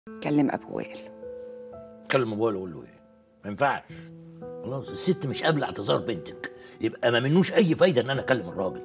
كلم ابو وائل كلم ابويا اقول له ايه ما ينفعش خلاص الست مش قابله اعتذار بنتك يبقى ما منوش اي فايده ان انا اكلم الراجل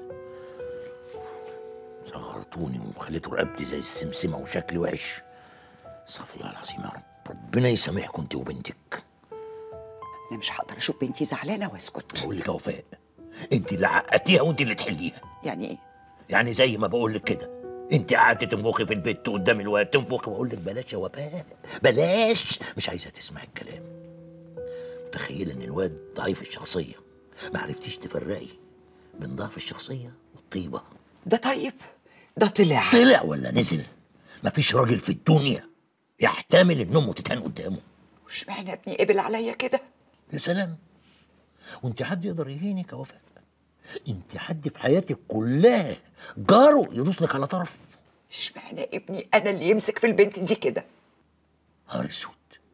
صغرتوني وخليتوا رقبتي زي السمسمه وشكلي وحش استغفر الله العظيم يا رب ربنا يسامحكم انت وبنتك انا مش هقدر اشوف بنتي زعلانه واسكت بقول لك يا وفاء انت اللي عقدتيها وانت اللي تحليها يعني ايه يعني زي ما بقول لك كده انت قعدت تنفخي في البيت قدام الواد تنفخي بقول لك بلاش يا وفاء بلاش مش عايزه تسمع الكلام متخيله ان الواد ضعيف الشخصيه ما عرفتيش تفرقي بين ضعف الشخصيه والطيبه ده طيب ده طلع طلع ولا نزل مفيش راجل في الدنيا يحتمل ان امه تتهان قدامه اشمعنى ابني قبل عليا كده يا سلام وانت حد يقدر يهينك يا وفاء انت حد في حياتك كلها جاره يدوس لك على طرف اشمعنى ابني انا اللي يمسك في البنت دي كده نهار اسود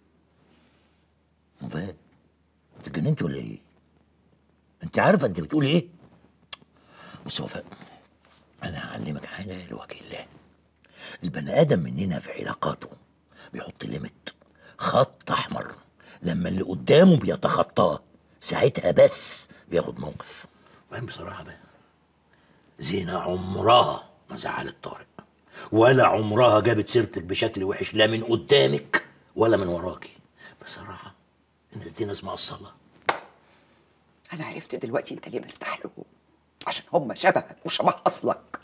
وفاء انت اتجننت ولا ايه؟ انت عارفه انت بتقول ايه؟ بص يا وفاء انا هعلمك حاجه لوجه الله البني ادم مننا في علاقاته بيحط ليميت خط احمر لما اللي قدامه بيتخطاه ساعتها بس بياخد موقف وين بصراحه بقى زينة عمرها ما زعلت طارق ولا عمرها جابت سيرتك بشكل وحش لا من قدامك ولا من وراكي بصراحة الناس دي ناس مقصلة انا عرفت دلوقتي انت ليه مرتاح لهم عشان هم شبهك وشبه اصلك